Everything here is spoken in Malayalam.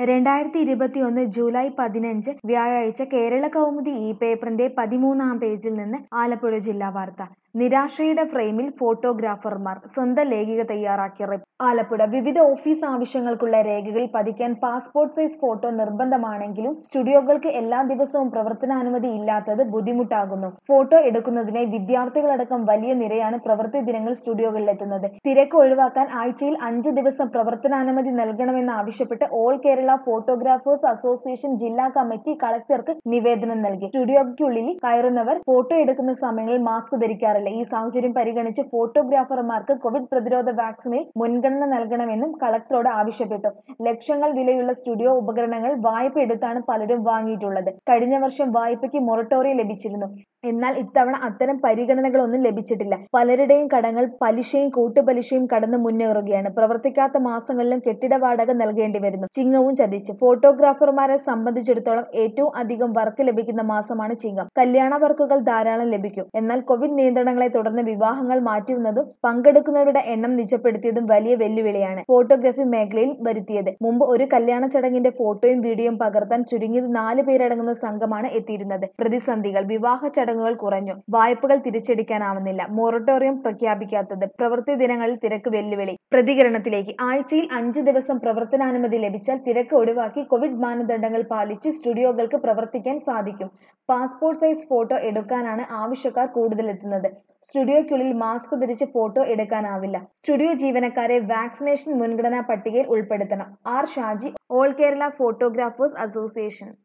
രണ്ടായിരത്തി ഇരുപത്തിയൊന്ന് ജൂലൈ പതിനഞ്ച് വ്യാഴാഴ്ച കേരള കൗമുദി ഈ പേപ്പറിന്റെ പതിമൂന്നാം പേജിൽ നിന്ന് ആലപ്പുഴ ജില്ലാ വാർത്ത നിരാശയുടെ ഫ്രെയിമിൽ ഫോട്ടോഗ്രാഫർമാർ സ്വന്തം ലേഖിക തയ്യാറാക്കിയ റിപ്പ് ആലപ്പുഴ വിവിധ ഓഫീസ് ആവശ്യങ്ങൾക്കുള്ള രേഖകൾ പതിക്കാൻ പാസ്പോർട്ട് സൈസ് ഫോട്ടോ നിർബന്ധമാണെങ്കിലും സ്റ്റുഡിയോകൾക്ക് എല്ലാ ദിവസവും പ്രവർത്തനാനുമതി ഇല്ലാത്തത് ബുദ്ധിമുട്ടാകുന്നു ഫോട്ടോ എടുക്കുന്നതിനായി വിദ്യാർത്ഥികളടക്കം വലിയ നിരയാണ് പ്രവൃത്തി ദിനങ്ങൾ സ്റ്റുഡിയോകളിലെത്തുന്നത് തിരക്ക് ഒഴിവാക്കാൻ ആഴ്ചയിൽ അഞ്ച് ദിവസം പ്രവർത്തനാനുമതി നൽകണമെന്നാവശ്യപ്പെട്ട് ഓൾ കേരള ഫോട്ടോഗ്രാഫേഴ്സ് അസോസിയേഷൻ ജില്ലാ കമ്മിറ്റി കളക്ടർക്ക് നിവേദനം നൽകി സ്റ്റുഡിയോയ്ക്കുള്ളിൽ കയറുന്നവർ ഫോട്ടോ എടുക്കുന്ന സമയങ്ങളിൽ മാസ്ക് ധരിക്കാറില്ല ഈ സാഹചര്യം പരിഗണിച്ച് ഫോട്ടോഗ്രാഫർമാർക്ക് കോവിഡ് പ്രതിരോധ വാക്സിനിൽ മുൻഗണന നൽകണമെന്നും കളക്ടറോട് ആവശ്യപ്പെട്ടു ലക്ഷങ്ങൾ വിലയുള്ള സ്റ്റുഡിയോ ഉപകരണങ്ങൾ വായ്പ എടുത്താണ് പലരും വാങ്ങിയിട്ടുള്ളത് കഴിഞ്ഞ വർഷം വായ്പയ്ക്ക് മൊറട്ടോറിയം ലഭിച്ചിരുന്നു എന്നാൽ ഇത്തവണ അത്തരം പരിഗണനകളൊന്നും ലഭിച്ചിട്ടില്ല പലരുടെയും കടങ്ങൾ പലിശയും കൂട്ടുപലിശയും കടന്നു മുന്നേറുകയാണ് പ്രവർത്തിക്കാത്ത മാസങ്ങളിലും കെട്ടിട വാടക നൽകേണ്ടി വരുന്നു ചിങ്ങവും ചതിച്ചു ഫോട്ടോഗ്രാഫർമാരെ സംബന്ധിച്ചിടത്തോളം ഏറ്റവും അധികം വർക്ക് ലഭിക്കുന്ന മാസമാണ് ചിങ്ങം കല്യാണ വർക്കുകൾ ധാരാളം ലഭിക്കും എന്നാൽ കോവിഡ് നിയന്ത്രണങ്ങളെ തുടർന്ന് വിവാഹങ്ങൾ മാറ്റുന്നതും പങ്കെടുക്കുന്നവരുടെ എണ്ണം നിജപ്പെടുത്തിയതും വലിയ വെല്ലുവിളിയാണ് ഫോട്ടോഗ്രാഫി മേഖലയിൽ വരുത്തിയത് മുമ്പ് ഒരു കല്യാണ ചടങ്ങിന്റെ ഫോട്ടോയും വീഡിയോയും പകർത്താൻ ചുരുങ്ങിയത് നാല് പേരടങ്ങുന്ന സംഘമാണ് എത്തിയിരുന്നത് പ്രതിസന്ധികൾ വിവാഹ ചടങ്ങുകൾ കുറഞ്ഞു വായ്പകൾ തിരിച്ചടിക്കാനാവുന്നില്ല മൊറട്ടോറിയം പ്രഖ്യാപിക്കാത്തത് പ്രവൃത്തി ദിനങ്ങളിൽ തിരക്ക് വെല്ലുവിളി പ്രതികരണത്തിലേക്ക് ആഴ്ചയിൽ അഞ്ച് ദിവസം പ്രവർത്തനാനുമതി ലഭിച്ചാൽ തിരക്ക് ഒഴിവാക്കി കോവിഡ് മാനദണ്ഡങ്ങൾ പാലിച്ച് സ്റ്റുഡിയോകൾക്ക് പ്രവർത്തിക്കാൻ സാധിക്കും പാസ്പോർട്ട് സൈസ് ഫോട്ടോ എടുക്കാനാണ് ആവശ്യക്കാർ കൂടുതലെത്തുന്നത് സ്റ്റുഡിയോയ്ക്കുള്ളിൽ മാസ്ക് ധരിച്ച് ഫോട്ടോ എടുക്കാനാവില്ല സ്റ്റുഡിയോ ജീവനക്കാരെ വാക്സിനേഷൻ മുൻഗണനാ പട്ടികയിൽ ഉൾപ്പെടുത്തണം R Shaji all Kerala photographers association